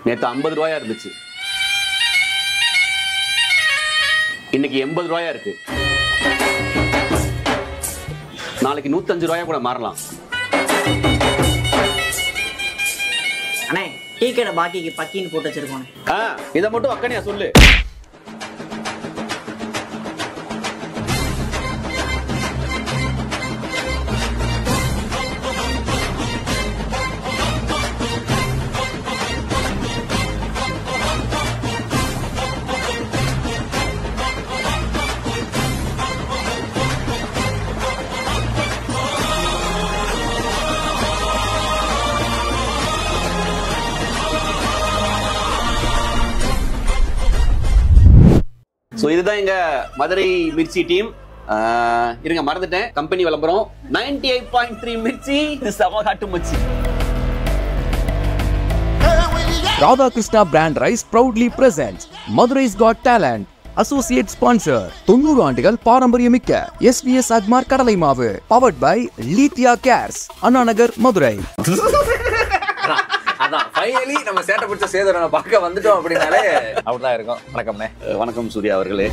நேற்று ஐம்பது ரூபாயா இருந்துச்சு இன்னைக்கு எண்பது ரூபாயா இருக்கு நாளைக்கு நூத்தஞ்சு ரூபாயா கூட மாறலாம் அண்ணே டீ கடை பாக்கிக்கு பக்கின்னு போட்டு வச்சிருக்கோம் ஆ இதை மட்டும் அக்கனியா சொல்லு ஸோ இதுதான் எங்க மதுரை மிர்ச்சி டீம் இருங்க மறந்துட்டேன் கம்பெனி விளம்பரம் 98.3 எயிட் பாயிண்ட் த்ரீ மிர்ச்சி இது செம காட்டு மச்சி Radhakrishna Brand Rice proudly presents Madurais Got Talent. Associate sponsor தொண்ணூறு ஆண்டுகள் பாரம்பரியமிக்க எஸ்விஎஸ் அக்மார் கடலை மாவு powered by Lithiya cares Anna Nagar Madurai அதான் ஃபைனலி நம்ம சேட்டை பிடிச்ச சேதனை பார்க்க வந்துட்டோம் அப்படின்னாலே அப்படிதான் இருக்கும் வணக்கம்ண்ணே அஹ், வணக்கம் சூர்யா அவர்களே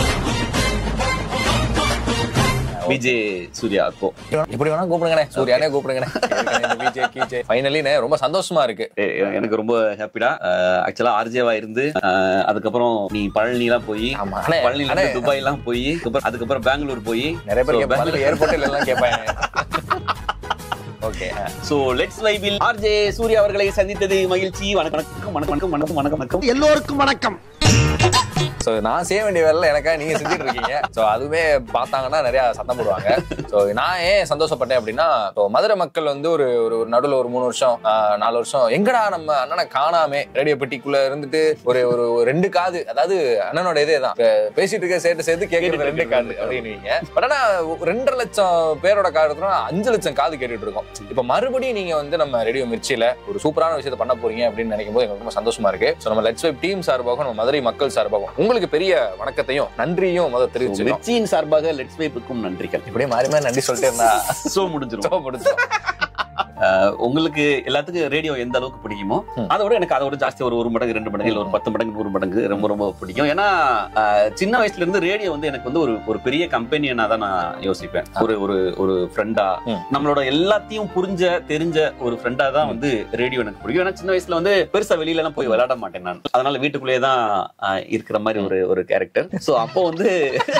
விஜய் சூர்யா அப்போ எப்படி வேணா கூப்பிடுங்கண்ணே சூர்யானே கூப்பிடுங்கண்ணே விஜே கீஜே ஃபைனலிண்ணே ரொம்ப சந்தோஷமா இருக்கு எ- எ- எனக்கு ரொம்ப ஹாப்பிடா ஆக்சுவலா ஆர்ஜேவா இருந்து அஹ், அதுக்கப்புறம் நீ பழனி எல்லாம் போய் ஆமா அண்ணே பழனில அண்ணே, இருந்து துபாய் எல்லாம் போய் அதுக்கப்புறம் அதுக்கப்புறம் பெங்களூர் போய் நிறைய பேர் So, கேட்பாங்க ஏர்போர்ட்ல எல்லாம் கேட்பாங்க okay so let's vibe RJ Surya அவர்களை சந்தித்தது மகிழ்ச்சி வணக்கம் வணக்கம் வணக்கம் வணக்கம் வணக்கம் வணக்கம் எல்லோருக்கும் வணக்கம் ஸோ நான் செய்ய வேண்டிய வேலை எனக்கா நீங்க செஞ்சுட்டு இருக்கீங்க ஸோ அதுவே பார்த்தாங்கன்னா நிறைய சத்தம் போடுவாங்க ஸோ நான் ஏன் சந்தோஷப்பட்டேன் அப்படின்னா ஸோ மதுரை மக்கள் வந்து ஒரு ஒரு ஒரு நடுவில் ஒரு மூணு வருஷம் ஆஹ், நாலு வருஷம் எங்கடா நம்ம அண்ணனை காணாமே ரேடியோ பெட்டிக்குள்ள இருந்துட்டு ஒரு ஒரு ஒரு ரெண்டு காது அதாவது அண்ணனோட இதே தான் இப்ப பேசிட்டு இருக்க சேர்த்து சேர்த்து கேட்கறது ரெண்டு காது அப்படின்னுவீங்க பட் ஆனா ரெண்டரை லட்சம் பேரோட காது எடுத்தோம்னா அஞ்சு லட்சம் காது கேட்டுட்டு இருக்கோம் இப்ப மறுபடியும் நீங்க வந்து நம்ம ரேடியோ மிர்ச்சியில ஒரு சூப்பரான விஷயத்தை பண்ண போறீங்க அப்படின்னு நினைக்கும் போது எனக்கு ரொம்ப சந்தோஷமா இருக்கு ஸோ நம்ம லெட்ஸ் வைப் டீம் சார்பாகவும் நம்ம மதுரை மக்கள் சார்பாகவும் உங்களுக்கு பெரிய வணக்கத்தையும் நன்றியும் முதல் தெரிவிச்சுக்கோம் மிர்ச்சியின் சார்பாக லெட்ஸ் வைப்புக்கும் நன்றிகள் இப்படியே மாறி மாறி நன்றி சொல்லிட்டே இருந்தா சோ முடிஞ்சிரும் so முடிச்சிடும். அஹ், உங்களுக்கு எல்லாத்துக்கும் ரேடியோ எந்த அளவுக்கு பிடிக்குமோ ம். அதை விட எனக்கு அதை விட ஜாஸ்தி ஒரு ஒரு மடங்கு ரெண்டு மடங்கு இல்ல ஒரு பத்து மடங்கு நூறு மடங்கு ரொம்ப ரொம்ப பிடிக்கும் ஏன்னா அஹ், சின்ன வயசுல இருந்து ரேடியோ வந்து எனக்கு வந்து ஒரு ஒரு பெரிய கம்பெனியனா தான் நான் யோசிப்பேன் ஒரு ஒரு ஒரு ஃப்ரெண்டா ம். நம்மளோட எல்லாத்தையும் புரிஞ்ச தெரிஞ்ச ஒரு ஃப்ரெண்டா தான் வந்து ரேடியோ எனக்கு பிடிக்கும் ஏன்னா சின்ன வயசுல வந்து பெருசா வெளியில எல்லாம் போய் விளையாட மாட்டேன் நான் அதனால வீட்டுக்குள்ளேயே தான் அஹ், இருக்கிற மாதிரி ஒரு ஒரு கேரக்டர் சோ அப்போ வந்து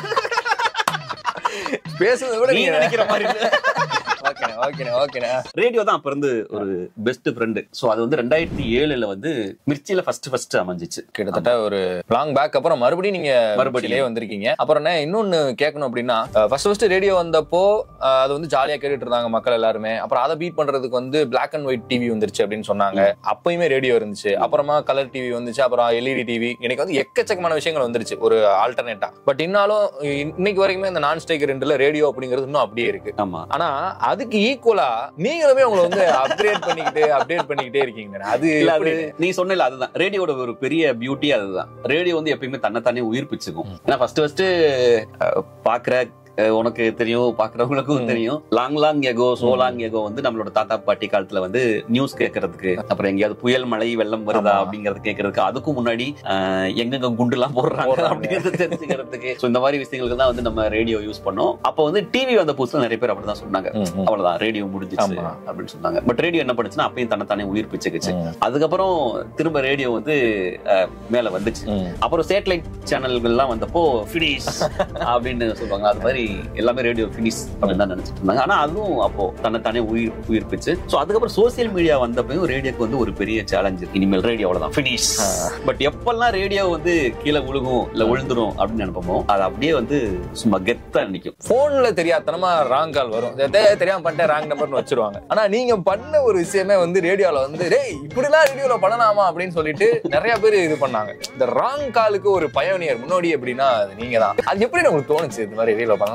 பேசுறதை விட நீ நீங்க நினைக்கிற மாதிரி இல்ல. ஓகேண்ணே ஓகேண்ணே ஓகேண்ணே ரேடியோ தான் அப்ப இருந்து ஒரு பெஸ்ட் ஃப்ரெண்டு சோ அது வந்து ரெண்டாயிரத்தி ஏழுல வந்து மிர்ச்சியில ஃபர்ஸ்ட் ஃபர்ஸ்ட் அமைஞ்சிச்சு கிட்டத்தட்ட ஒரு லாங் பேக் அப்புறம் மறுபடியும் நீங்க மறுபடியும். மறுபடியிலே வந்திருக்கீங்க அப்புறம் என்ன இன்னொன்னு கேட்கணும் அப்படின்னா ஃபர்ஸ்ட் ஃபர்ஸ்ட் ரேடியோ வந்தப்போ அஹ், அது வந்து ஜாலியா கேட்டுட்டு இருந்தாங்க மக்கள் எல்லாருமே அப்புறம் அதை பீட் பண்றதுக்கு வந்து பிளாக் அண்ட் ஒயிட் டிவி வந்துருச்சு அப்படின்னு சொன்னாங்க அப்பயுமே ரேடியோ இருந்துச்சு அப்புறமா கலர் டிவி வந்துச்சு அப்புறம் எல்இடி டிவி எனக்கு வந்து எக்கச்சக்கமான விஷயங்கள் வந்துருச்சு ஒரு ஆல்டர்னேட்டா பட் இன்னாலும் இன்னைக்கு வரைக்குமே இந்த நான் ஸ்டேக் ரெண்டுல ரேடியோ அப்படிங்கிறது இன்னும் அப்படியே இருக்கு ஆமா ஆனா அதுக்கு ஈக்குவலா நீங்களுமே உங்களை வந்து அப்கிரேட் பண்ணிக்கிட்டு அப்டேட் பண்ணிக்கிட்டே இருக்கீங்க அது இல்ல அது எப்படி? நீ சொன்னல அதுதான் ரேடியோட ஒரு பெரிய பியூட்டி அதுதான் ரேடியோ வந்து எப்பயுமே தன்னைத்தானே உயிர்ப்பிச்சுக்கும் ஏன்னா ஃபர்ஸ்ட் ஃபர்ஸ்ட் பாக்குற அஹ், உனக்கு தெரியும் பாக்குறவங்களுக்கும் ம். தெரியும் long long echo so long echo வந்து நம்மளோட தாத்தா பாட்டி காலத்துல வந்து நியூஸ் கேட்கறதுக்கு அப்புறம் எங்கேயாவது புயல் மழை வெள்ளம் வருதா ஆமா. அப்படிங்கறது கேட்கறதுக்கு அதுக்கும் முன்னாடி அஹ், எங்கெங்க குண்டு எல்லாம் போடுறாங்க போடுறாங்க. அப்படிங்கறது தெரிஞ்சுக்கிறதுக்கு So, இந்த மாதிரி விஷயங்களுக்கு தான் வந்து நம்ம ரேடியோ யூஸ் பண்ணோம் அப்போ வந்து டிவி வந்த புதுசுல நிறைய பேர் அப்படிதான் சொன்னாங்க ம், ம். அவ்வளவுதான் ரேடியோ முடிஞ்சிச்சு ஆமா. அப்படின்னு சொன்னாங்க பட் ரேடியோ என்ன பண்ணுச்சுன்னா அப்பயும் தன்னைத்தானே உயிர் பிச்சுக்குச்சு ம். அதுக்கப்புறம் திரும்ப ரேடியோ வந்து அஹ், மேல வந்துச்சு ம். அப்புறம் சேட்டலைட் சேனல்கள்லாம் வந்தப்போ ஃபினிஷ் அப்படின்னு சொல்லுவாங்க அது மாதிரி எல்லாமே ரேடியோ ஃபினிஷ் அப்படின்னு தான் நினைச்சிட்டு இருந்தாங்க ஆனா அதுவும் அப்போ தன்னைத்தானே உயிர் உயிர்ப்பிச்சு ஸோ அதுக்கப்புறம் சோசியல் மீடியா வந்தப்பையும் ரேடியோக்கு வந்து ஒரு பெரிய சேலஞ்ச் இனிமேல் ரேடியோ அவ்வளவுதான் ஃபினிஷ் பட் எப்பெல்லாம் ரேடியோ வந்து கீழே விழுகும் இல்ல விழுந்துரும் அப்படின்னு நினைப்போமோ அது அப்படியே வந்து சும்மா கெத்தா நிக்கும் போன்ல தெரியாதனமா ராங் கால் வரும் தெ- தெ- தெரியாம பண்ணிட்டேன் ராங் நம்பர்னு வச்சிருவாங்க ஆனா நீங்க பண்ண ஒரு விஷயமே வந்து ரேடியோல வந்து டேய் இப்படிலாம் ரேடியோல பண்ணலாமா அப்படின்னு சொல்லிட்டு நிறைய பேர் இது பண்ணாங்க இந்த ராங் காலுக்கு ஒரு பயணியர் முன்னோடி எப்படின்னா அது நீங்க தான் அது எப்படி உங்களுக்கு தோணுச்சு இந்த மாதிரி ரேடியோல பண்ணலாம்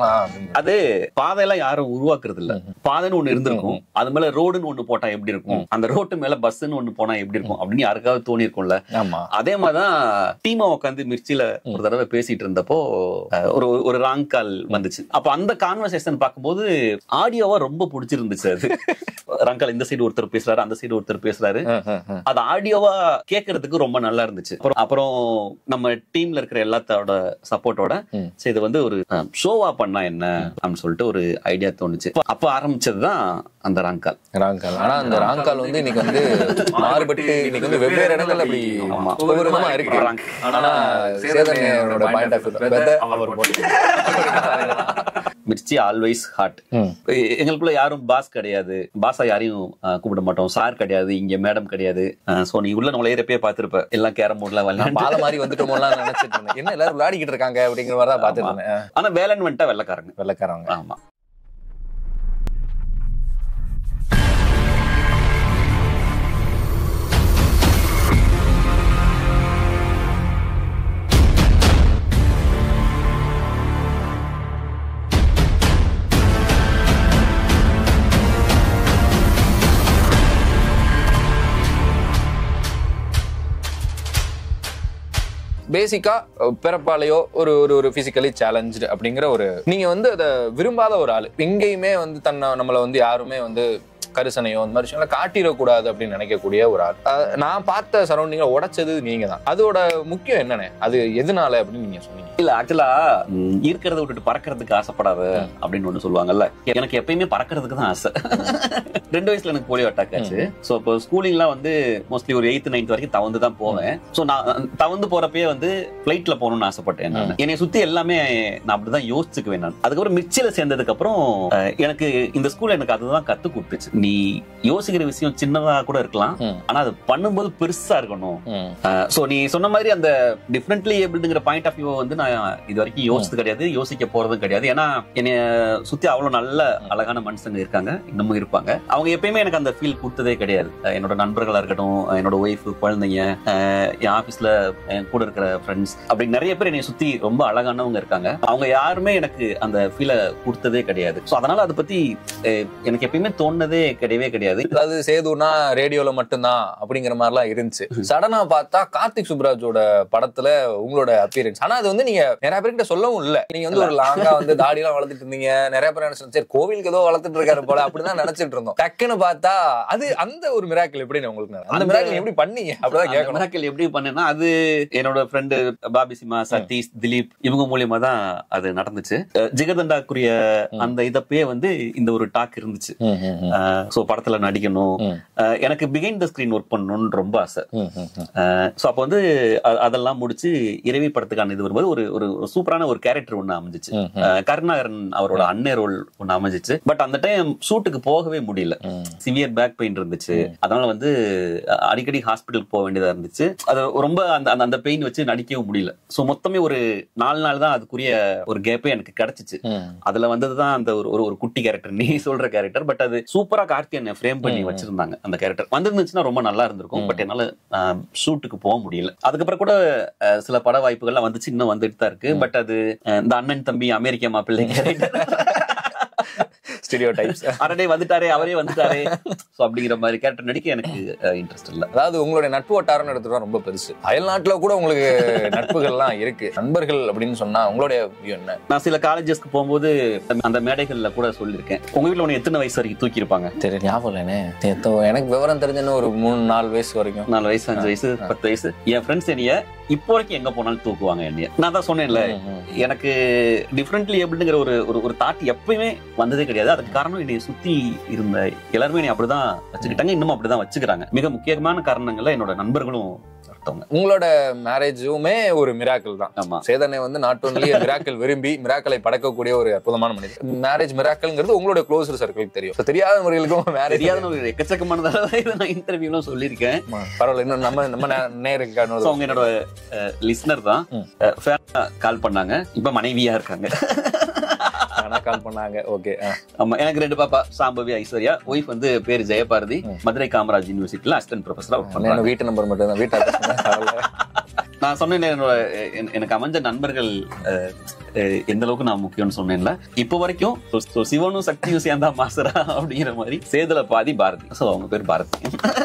பண்ணலாம் அப்படின்னு அது பாதையெல்லாம் யாரும் உருவாக்குறது இல்ல பாதைன்னு ஒண்ணு இருந்திருக்கும் அது மேல ரோடுன்னு ஒண்ணு போட்டா எப்படி இருக்கும் அந்த ரோட்டு மேல பஸ்ன்னு ஒண்ணு போனா எப்படி இருக்கும் அப்படின்னு யாருக்காவது தோணி இருக்கும்ல ஆமா அதே மாதிரிதான் டீமா உட்காந்து மிர்ச்சியில ஒரு தடவை பேசிட்டு இருந்தப்போ அஹ், ஒரு ஒரு ராங் கால் வந்துச்சு அப்ப அந்த கான்வர்சேஷன் பார்க்கும்போது ஆடியோவா ரொம்ப பிடிச்சிருந்துச்சு அது ராங் கால் இந்த சைடு ஒருத்தர் பேசுறாரு அந்த சைடு ஒருத்தர் பேசுறாரு அது ஆடியோவா கேட்கறதுக்கு ரொம்ப நல்லா இருந்துச்சு அப்புறம் அப்புறம் நம்ம டீம்ல இருக்கிற எல்லாத்தோட சப்போர்ட்டோட ம். சரி இது வந்து ஒரு ஷோவா பண்ணா என்ன அப்படின்னு சொல்லிட்டு ஒரு ஐடியா தோணுச்சு அப்ப- அப்ப ஆரம்பிச்சதுதான் அந்த ராங்கால் ராங்கால் ஆனா அந்த ராங்கால் வந்து இன்னைக்கு வந்து மாறுபட்டு இன்னைக்கு வந்து வெவ்வேறு இடங்கள்ல அப்படி ஆமா. ஒவ்வொரு விதமா இருக்கு ராங்க். ஆனா சேதனோட point of Mirchi always hot எங்களுக்குள்ள யாரும் பாஸ் கிடையாது பாஸா யாரையும் அஹ், கூப்பிட மாட்டோம் சார் கிடையாது இங்க மேடம் கிடையாது சோ நீ உள்ள நுழையிறப்பே பாத்திருப்ப எல்லாம் கேரம் போர்ட்ல விளையாண்டு பால மாதிரி வந்துட்டோமோலாம் நினைச்சிட்டு இருந்தேன் என்ன எல்லாரும் விளையாடிக்கிட்டு இருக்காங்க அப்படிங்கிற மாதிரி தான் பாத்துட்டு இருந்தேன் ஆனா வேலைன்னு வந்துட்டா வெள்ளக்காரங்க வெள்ளக்காரங்க ஆமா பேசிக்கா பிறப்பாலேயோ ஒரு ஒரு ஒரு பிசிக்கலி சேலஞ்சு அப்படிங்கிற ஒரு நீங்க வந்து அதை விரும்பாத ஒரு ஆள் எங்கேயுமே வந்து தன்னை நம்மளை வந்து யாருமே வந்து கரிசனையோ அந்த மாதிரி விஷயங்களை காட்டிடக்கூடாது அப்படின்னு நினைக்கக்கூடிய ஒரு ஆள் அஹ் நான் பார்த்த சரௌண்டிங்கை உடைச்சது நீங்க தான் அதோட முக்கியம் என்னண்ணே அது எதனால அப்படின்னு நீங்க சொன்னீங்க இல்ல ஆக்சுவலா இருக்கிறத விட்டுட்டு பறக்கிறதுக்கு ஆசைப்படாத அப்படின்னு ஒண்ணு சொல்லுவாங்கல்ல எனக்கு எப்பயுமே பறக்கிறதுக்கு தான் ஆசை ரெண்டு வயசுல எனக்கு போலியோ அட்டாக் ஆச்சு சோ இப்போ ஸ்கூலிங்லாம் வந்து மோஸ்ட்லி ஒரு எயித்து நைன்த் வரைக்கும் தவந்து தான் போவேன் சோ நான் தவந்து போறப்பயே வந்து பிளைட்ல போகணும்னு ஆசைப்பட்டேன் நான் என்னை சுத்தி எல்லாமே நான் அப்படிதான் யோசிச்சுக்குவேன் நான் அதுக்கப்புறம் மிச்சில சேர்ந்ததுக்கு அப்புறம் அஹ், எனக்கு இந்த ஸ்கூல் எனக்கு அதுதான் கத்து கொடுத்துச்சு நீ யோசிக்கிற விஷயம் சின்னதா கூட இருக்கலாம் ம். ஆனா அது பண்ணும்போது பெருசா இருக்கணும் சோ நீ சொன்ன மாதிரி அந்த டிஃப்ரெண்ட்லி ஏபிள்ங்கிற பாயிண்ட் ஆஃப் வியூ வந்து நான் இது வரைக்கும் யோசிச்சது கிடையாது யோசிக்க போறதும் கிடையாது ஏன்னா என்னைய சுத்தி அவ்வளவு நல்ல அழகான மனுஷங்க இருக்காங்க இன்னமும் இருப்பாங்க அவங்க எப்பயுமே எனக்கு அந்த ஃபீல் கொடுத்ததே கிடையாது அஹ் என்னோட நண்பர்களா இருக்கட்டும் அஹ் என்னோட ஒய்ஃப் குழந்தைங்க அஹ் என் ஆபீஸ்ல என் கூட இருக்கிற ஃப்ரெண்ட்ஸ் அப்படி நிறைய பேர் என்னை சுத்தி ரொம்ப அழகானவங்க இருக்காங்க அவங்க யாருமே எனக்கு அந்த ஃபீலை கொடுத்ததே கிடையாது சோ அதனால அதை பத்தி அஹ் எனக்கு எப்பயுமே தோணுனதே கிடையவே கிடையாது அதாவது சேதுனா ரேடியோல மட்டும்தான் அப்படிங்கிற மாதிரிலாம் இருந்துச்சு சடனா பார்த்தா கார்த்திக் சுப்ராஜோட படத்துல உங்களோட அப்பியரன்ஸ் ஆனா அது வந்து நீங்க நிறைய பேர்கிட்ட சொல்லவும் இல்ல நீங்க வந்து ஒரு லாங்கா வந்து தாடி எல்லாம் வளர்த்துட்டு இருந்தீங்க நிறைய பேர் நினைச்சு சரி கோவிலுக்கு ஏதோ வளர்த்துட்டு இருக்காரு போல அப்படிதான் நினைச்சிட்டு இருந்தோம் டக்குன்னு பார்த்தா அது அந்த ஒரு மிராக்கிள் எப்படி உங்களுக்கு நடந்தது? அந்த அந்த- மிராக்கிள் எப்படி பண்ணீங்க அப்படிதான் அந்த கேட்கணும் miracle எப்படி பண்ணேன்னா அது என்னோட ஃப்ரெண்டு பாபி சிமா சதீஷ் திலீப் இவங்க மூலியமா தான் அது நடந்துச்சு அஹ் ஜிகதண்டாக்குரிய அந்த இதப்பயே வந்து இந்த ஒரு டாக் இருந்துச்சு சோ படத்துல நடிக்கணும் ம். அஹ் எனக்கு பிகைண்ட் த ஸ்கிரீன் ஒர்க் பண்ணணும்னு ரொம்ப ஆசை ம், ம், ம். சோ அப்போ வந்து அ- அதெல்லாம் முடிச்சு இறைவி படத்துக்கான இது வரும்போது ஒரு ஒரு ஒரு சூப்பரான ஒரு கேரக்டர் ஒண்ணு அமைஞ்சிச்சு ம், அஹ் கருணாகரன் அவரோட அண்ணே ரோல் ஒண்ணு அமைஞ்சிச்சு பட் அந்த டைம் ஷூட்டுக்கு போகவே முடியல ம். சிவியர் பேக் பெயின் இருந்துச்சு அதனால வந்து அஹ், அடிக்கடி ஹாஸ்பிட்டல் போக வேண்டியதா இருந்துச்சு அது ரொம்ப அந்த அந்த- அந்த பெயின் வச்சு நடிக்கவும் முடியல சோ மொத்தமே ஒரு நாலு நாள் தான் அதுக்குரிய ஒரு கேப்பே எனக்கு கிடைச்சிச்சு ம். அதுல வந்ததுதான் அந்த ஒரு ஒரு- ஒரு குட்டி கேரக்டர் நீ சொல்ற கேரக்டர் பட் அது சூப்பரா கார்த்தியன் ஃப்ரேம் பண்ணி வச்சிருந்தாங்க அந்த கேரக்டர் வந்திருந்துச்சுன்னா ரொம்ப நல்லா இருந்திருக்கும் பட் என்னால ஷூட்டுக்கு போக முடியல அதுக்கப்புறம் கூட அஹ், சில பட வாய்ப்புகள்லாம் வந்துச்சு இன்னும் வந்துட்டு தான் இருக்கு பட் அது அஹ், இந்த அண்ணன் தம்பி அமெரிக்க மாப்பிள்ளை கேரக்டர் ஸ்டீரியோ டைப்ஸ் அரடே வந்துட்டாரே அவரே வந்துட்டாரே சோ அப்படிங்கிற மாதிரி கேரக்டர் நடிக்க எனக்கு இன்ட்ரெஸ்ட் இல்ல அதாவது உங்களுடைய நட்பு வட்டாரம்னு எடுத்துட்டா ரொம்ப பெருசு அயல் நாட்டுல கூட உங்களுக்கு நட்புகள்லாம் இருக்கு நண்பர்கள் அப்படின்னு சொன்னா உங்களுடைய view என்ன நான் சில காலேஜஸ்க்கு போகும்போது அந்த மேடைகள்ல கூட சொல்லியிருக்கேன் உங்க வீட்ல உன்னை எத்தனை வயசு வரைக்கும் தூக்கி இருப்பாங்க சரி ஞாபகம் இல்லைனே எத்தோ எனக்கு விவரம் தெரிஞ்சன்னு ஒரு மூணு நாலு வயசு வரைக்கும் நாலு வயசு அஞ்சு வயசு பத்து வயசு என் ஃப்ரெண்ட்ஸ் என்னைய இப்போ வரைக்கும் எங்க போனாலும் தூக்குவாங்க என்னைய நான் தான் சொன்னேன்ல எனக்கு டிஃப்ரெண்ட்லி ஏபிள்ங்கிற ஒரு ஒரு ஒரு தாட் எப்பயுமே வந்ததே கிடையாது அதுக்கு காரணம் என்னை சுத்தி இருந்த எல்லாருமே என்னை அப்படிதான் வச்சுக்கிட்டாங்க இன்னும் அப்படிதான் வச்சுக்கிறாங்க மிக முக்கியமான காரணங்கள்ல என்னோட நண்பர்களும் ஒருத்தவங்க உங்களோட மேரேஜுமே ஒரு மிராக்கிள் தான் ஆமா சேதனை வந்து நாட் ஒன்லி மிராக்கிள் விரும்பி மிராக்களை படக்கக்கூடிய ஒரு அற்புதமான மனிதர் மேரேஜ் மிராக்கல்ங்கிறது உங்களுடைய க்ளோசர் சர்க்கிளுக்கு தெரியும் So, தெரியாதவர்களுக்கும் மேரேஜ் தெரியாத ஒரு எக்கச்சக்கமான தடவை இதை நான் இன்டர்வியூலாம் சொல்லியிருக்கேன் பரவாயில்ல இன்னும் நம்ம நம்ம நே- நேருக்கு So, அவங்க என்னோட லிஸ்னர் தான் ம். கால் பண்ணாங்க இப்ப மனைவியா இருக்காங்க ஆனா கால் பண்ணாங்க ஓகே ஆமா எனக்கு ரெண்டு பாப்பா சாம்பவி ஐஸ்வர்யா ஒய்ஃப் வந்து பேரு ஜெயபாரதி ம். மதுரை காமராஜ் யூனிவர்சிட்டில அசிஸ்டன்ட் ப்ரொஃபஸரா ஒர்க் பண்றாங்க வீட்டு நம்பர் மட்டும் தான் வீட்டு address தான் தரல. நான் சொன்னேன் என்னோட எ- எனக்கு அமைஞ்ச நண்பர்கள் அஹ், அஹ், எந்த அளவுக்கு நான் முக்கியம்னு சொன்னேன்ல இப்போ வரைக்கும் so- so சிவனும் சக்தியும் சேர்ந்தா மாசரா அப்படிங்கிற மாதிரி சேதுல பாதி பாரதி சோ அவங்க பேர் பாரதி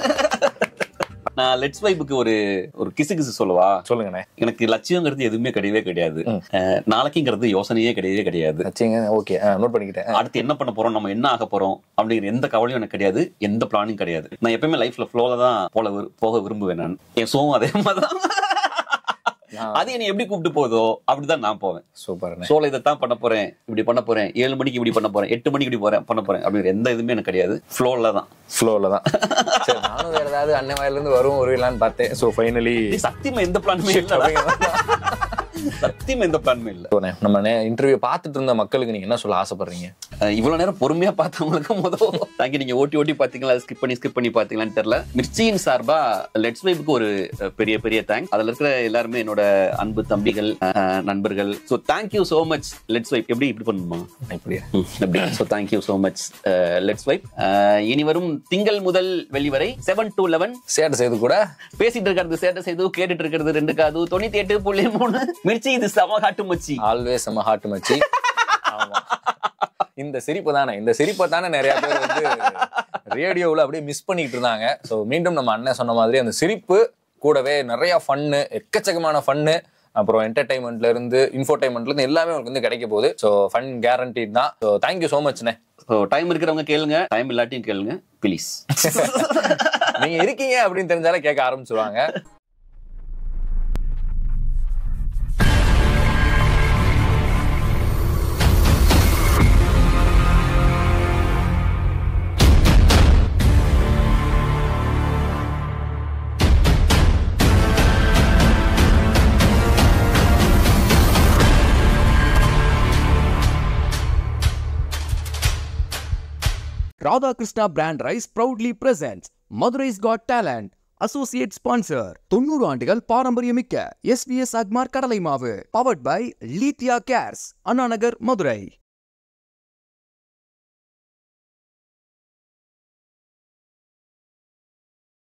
நான் லெட்ஸ் வைப்புக்கு ஒரு ஒரு கிசு கிசு சொல்லவா சொல்லுங்கண்ணே எனக்கு லட்சியங்கிறது எதுவுமே கிடையவே கிடையாது அஹ், நாளைக்குங்கிறது யோசனையே கிடையவே கிடையாது வச்சுங்க ஓகே நோட் பண்ணிக்கிட்டேன் அடுத்து என்ன பண்ண போறோம் நம்ம என்ன ஆக போறோம் அப்படிங்கிற எந்த கவலையும் எனக்கு கிடையாது எந்த பிளானும் கிடையாது நான் எப்பயுமே லைஃப்ல ஃப்ளோல தான் போல விரு- போக விரும்புவேன் நான் என் சோவும் அதே மாதிரிதான் அது என்னை எப்படி கூப்பிட்டு போதோ அப்படிதான் நான் போவேன் சூப்பர்ண்ணே சோல இதைத்தான் பண்ண போறேன் இப்படி பண்ண போறேன் ஏழு மணிக்கு இப்படி பண்ண போறேன் எட்டு மணிக்கு இப்படி போறேன் பண்ண போறேன் அப்படிங்கிற எந்த இதுவுமே எனக்கு கிடையாது ஃப்ளோல தான் ஃப்ளோல தான் சரி நானும் வேற ஏதாவது அண்ணன் வாயில இருந்து வரும் வருவீங்களான்னு பார்த்தேன் ஸோ ஃபைனலி டேய், சத்தியமா எந்த பிளானுமே இல்ல சத்தியமா எந்த பிளானுமே இல்ல நம்ம இன்டர்வியூ பார்த்துட்டு இருந்த மக்களுக்கு நீங்க என்ன சொல்ல ஆசைப்படுறீங்க அஹ் இவ்வளவு நேரம் பொறுமையா பார்த்தவங்களுக்கு முதல் தேங்க்யூ நீங்க ஓட்டி ஓட்டி பாத்தீங்களா ஸ்கிப் பண்ணி ஸ்கிப் பண்ணி பாத்தீங்களான்னு தெரியல மிர்ச்சியின் சார்பா லெட்ஸ் வைப்புக்கு ஒரு அஹ், பெரிய பெரிய தேங்க்ஸ் அதுல இருக்கிற எல்லாருமே என்னோட அன்பு தம்பிகள் அஹ், நண்பர்கள் so thank you so much let's vibe எப்படி இப்படி பண்ணுமா இப்படியா அப்படி so thank you so much let's vibe இனி வரும் திங்கள் முதல் வெள்ளி வரை செவன் டு லெவன் சேட்டை செய்து கூட பேசிட்டு இருக்கிறது சேட்டை செய்து கேட்டுட்டு இருக்கிறது ரெண்டு காது தொண்ணூத்தி எட்டு புள்ளி மூணு மிர்ச்சி இது சம காட்டு மச்சி ஆல்வேஸ் நம்ம ஹார்ட் மச்சி ஆமா இந்த சிரிப்பு தானே இந்த சிரிப்பை தானே நிறைய பேர் வந்து ரேடியோவில் அப்படியே மிஸ் பண்ணிட்டு இருந்தாங்க ஸோ மீண்டும் நம்ம அண்ணன் சொன்ன மாதிரி அந்த சிரிப்பு கூடவே நிறைய ஃபன்னு எக்கச்சக்கமான ஃபன்னு அப்புறம் என்டர்டைன்மெண்ட்ல இருந்து இன்ஃபோடைன்மெண்ட்ல இருந்து எல்லாமே உங்களுக்கு வந்து கிடைக்க போகுது ஸோ ஃபன் கேரண்டீட் தான் ஸோ தேங்க்யூ ஸோ மச்ண்ணே ஸோ டைம் இருக்கிறவங்க கேளுங்க டைம் இல்லாட்டியும் கேளுங்க ப்ளீஸ் நீங்க இருக்கீங்க அப்படின்னு தெரிஞ்சாலே கேட்க ஆரம்பிச்சிருவாங்க Radhakrishna brand rice proudly presents Madurai's got talent associate sponsor தொண்ணூறு ஆண்டுகள் பாரம்பரியமிக்க எஸ்விஎஸ் அக்மார் கடலை மாவு powered by Lithiya cares Anna Nagar Madurai